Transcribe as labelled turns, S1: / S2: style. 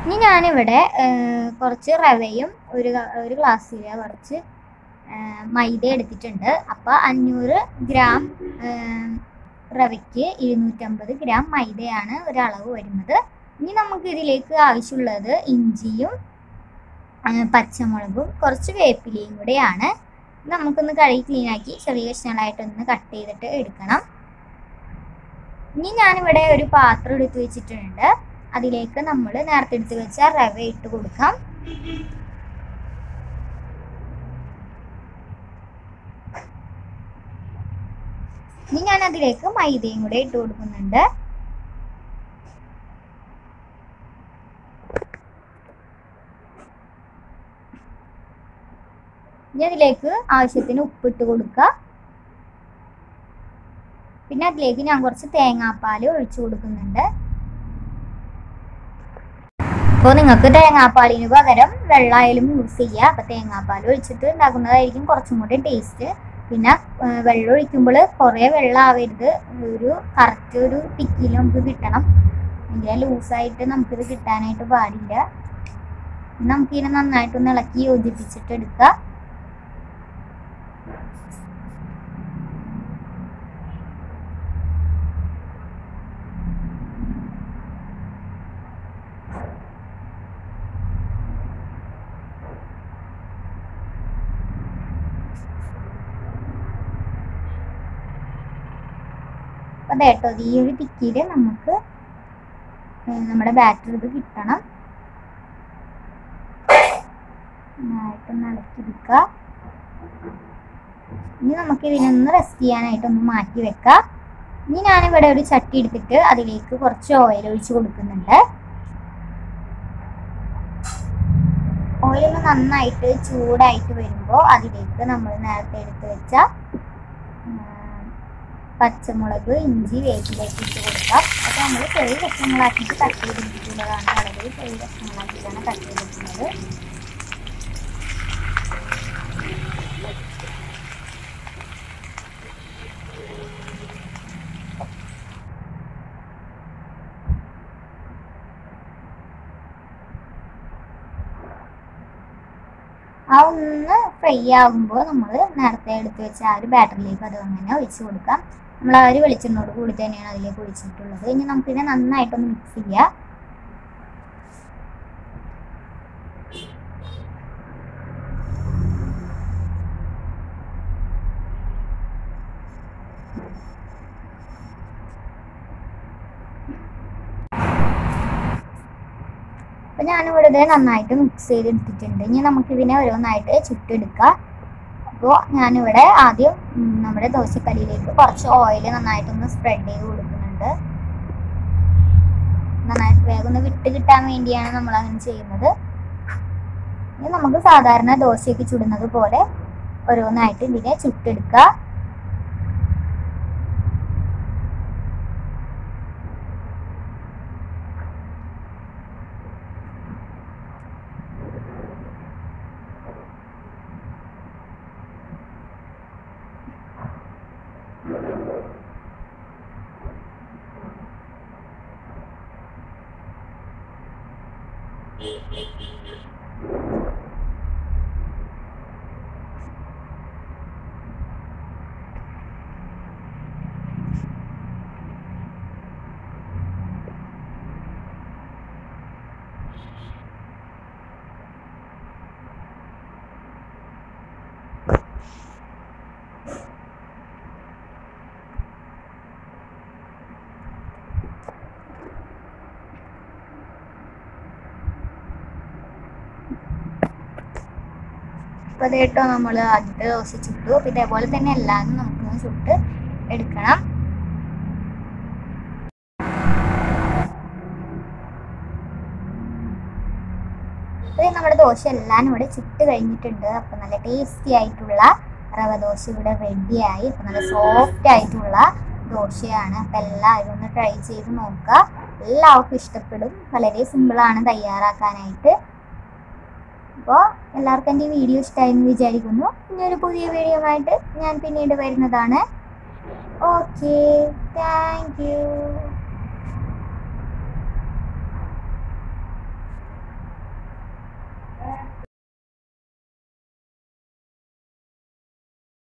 S1: ഇനി ഞാനിവിടെ ആ, കുറച്ച് റവയും ഒരു ക- ഒരു ഗ്ലാസ്സിൽ കുറച്ച് ആ, മൈദ എടുത്തിട്ടുണ്ട് അപ്പോൾ അഞ്ഞൂറ് ഗ്രാം ആ, റവയ്ക്ക് ഇരുന്നൂറ്റമ്പത് ഗ്രാം മൈദയാണ് ഒരളവ് വരുന്നത് ഇനി നമുക്ക് ഇതിലേക്ക് ആവശ്യമുള്ളത് ഇഞ്ചിയും ആ, പച്ചമുളകും കുറച്ച് വേപ്പിലയും കൂടെയാണ് നമുക്കൊന്ന് കഴുകി ക്ലീൻ ആക്കി ചെറിയ കഷ്ണങ്ങളായിട്ടൊന്ന് കട്ട് ചെയ്തിട്ട് എടുക്കണം ഇനി ഞാനിവിടെ ഒരു പാത്രം എടുത്ത് വെച്ചിട്ടുണ്ട് അതിലേക്ക് നമ്മൾ നേരത്തെ എടുത്ത് വെച്ച റവ ഇട്ട് കൊടുക്കാം ഇനി ഞാൻ അതിലേക്ക് മൈദയും കൂടെ ഇട്ട് കൊടുക്കുന്നുണ്ട് ഇനി അതിലേക്ക് ആവശ്യത്തിന് ഉപ്പിട്ട് കൊടുക്കുക പിന്നെ അതിലേക്ക് ഞാൻ കുറച്ച് തേങ്ങാപ്പാൽ ഒഴിച്ചു കൊടുക്കുന്നുണ്ട് അപ്പോൾ നിങ്ങൾക്ക് തേങ്ങാപ്പാലിന് പകരം വെള്ളമായാലും യൂസ് ചെയ്യുക അപ്പോൾ തേങ്ങാപ്പാൽ ഒഴിച്ചിട്ട് ഉണ്ടാക്കുന്നതായിരിക്കും കുറച്ചും കൂടി ടേസ്റ്റ് പിന്നെ ആ, വെള്ളം ഒഴിക്കുമ്പോൾ കുറേ വെള്ളം ആവരുത് ഒരു കറക്റ്റ് ഒരു ടിക്കിൽ നമുക്ക് കിട്ടണം എങ്കിലും ലൂസായിട്ട് നമുക്കിത് കിട്ടാനായിട്ട് പാടില്ല നമുക്കിതിനെ നന്നായിട്ടൊന്ന് ഇളക്കി യോജിപ്പിച്ചിട്ട് എടുക്കുക അപ്പോൾ കേട്ടോ ഈ ഒരു ടിക്കിയിൽ നമുക്ക് ഏ, നമ്മുടെ ബാറ്റർ ഇത് കിട്ടണം നന്നായിട്ടൊന്ന് ഇളക്കിയെടുക്കുക ഇനി നമുക്ക് ഇതിനൊന്ന് റെസ്റ്റ് ചെയ്യാനായിട്ടൊന്ന് മാറ്റി വെക്കാം ഇനി ഞാനിവിടെ ഒരു ചട്ടി എടുത്തിട്ട് അതിലേക്ക് കുറച്ച് ഓയിൽ ഒഴിച്ച് കൊടുക്കുന്നുണ്ട് ഓയിൽ ഒന്ന് നന്നായിട്ട് ചൂടായിട്ട് വരുമ്പോൾ അതിലേക്ക് നമ്മൾ നേരത്തെ എടുത്ത് വെച്ച ഉം, പച്ചമുളക് ഇഞ്ചി വേപ്പിലേക്ക് ഇട്ട് കൊടുക്കാം അത് നമ്മൾ ചെറിയ കഷ്ണങ്ങളാക്കിയിട്ട് കട്ട് ചെയ്തിട്ടുള്ളതാണ് വളരെ ചെറിയ കഷ്ണങ്ങളാക്കിയിട്ടാണ് കട്ട് ചെയ്തിട്ടുള്ളത് ആ ഒന്ന് ഫ്രൈ ആകുമ്പോൾ നമ്മൾ നേരത്തെ എടുത്ത് വെച്ച ആ ഒരു ബാറ്ററിലേക്ക് അത് അങ്ങനെ ഒഴിച്ച് കൊടുക്കാം നമ്മൾ ആ ഒരു വെളിച്ചെണ്ണോട് കൂടി തന്നെയാണ് അതിലേക്ക് ഒഴിച്ചിട്ടുള്ളത് ഇനി നമുക്കിതിനെ നന്നായിട്ടൊന്ന് മിക്സ് ചെയ്യാം അപ്പം ഞാനിവിടെ ഇത് നന്നായിട്ട് മിക്സ് ചെയ്തെടുത്തിട്ടുണ്ട് ഇനി നമുക്കിതിനെ ഓരോന്നായിട്ട് ചുട്ടെടുക്കാം അപ്പോൾ ഞാനിവിടെ ആദ്യം ഉം, നമ്മുടെ ദോശക്കല്ലിലേക്ക് കുറച്ച് ഓയിൽ നന്നായിട്ടൊന്ന് സ്പ്രെഡ് ചെയ്ത് കൊടുക്കുന്നുണ്ട് നന്നായിട്ട് വേഗം ഒന്ന് വിട്ട് കിട്ടാൻ വേണ്ടിയാണ് നമ്മൾ അങ്ങനെ ചെയ്യുന്നത് ഇനി നമുക്ക് സാധാരണ ദോശയൊക്കെ ചുടുന്നത് പോലെ ഓരോന്നായിട്ട് ഇതിനെ ചുട്ടെടുക്കുക അപ്പോൾ അത് കേട്ടോ നമ്മൾ ആദ്യത്തെ ദോശ ചുട്ടു അപ്പോൾ ഇതേപോലെ തന്നെ എല്ലാവരും നമുക്കൊന്ന് ചുട്ട് എടുക്കണം അപ്പോൾ നമ്മുടെ ദോശ എല്ലാം ഇവിടെ ചുട്ട് കഴിഞ്ഞിട്ടുണ്ട് അപ്പോൾ നല്ല ടേസ്റ്റി ആയിട്ടുള്ള റവ ദോശ ഇവിടെ റെഡിയായി അപ്പോൾ നല്ല സോഫ്റ്റ് ആയിട്ടുള്ള ദോശയാണ് അപ്പോൾ എല്ലാവരും ഒന്ന് ട്രൈ ചെയ്ത് നോക്കുക എല്ലാവർക്കും ഇഷ്ടപ്പെടും വളരെ സിമ്പിളാണ് തയ്യാറാക്കാനായിട്ട് അപ്പോൾ എല്ലാവർക്കും എൻ്റെ ഈ വീഡിയോ ഇഷ്ടമായി എന്ന് വിചാരിക്കുന്നു ഇനി ഒരു പുതിയ വീഡിയോ ആയിട്ട് ഞാൻ പിന്നീട് വരുന്നതാണ് ഓക്കെ താങ്ക് യു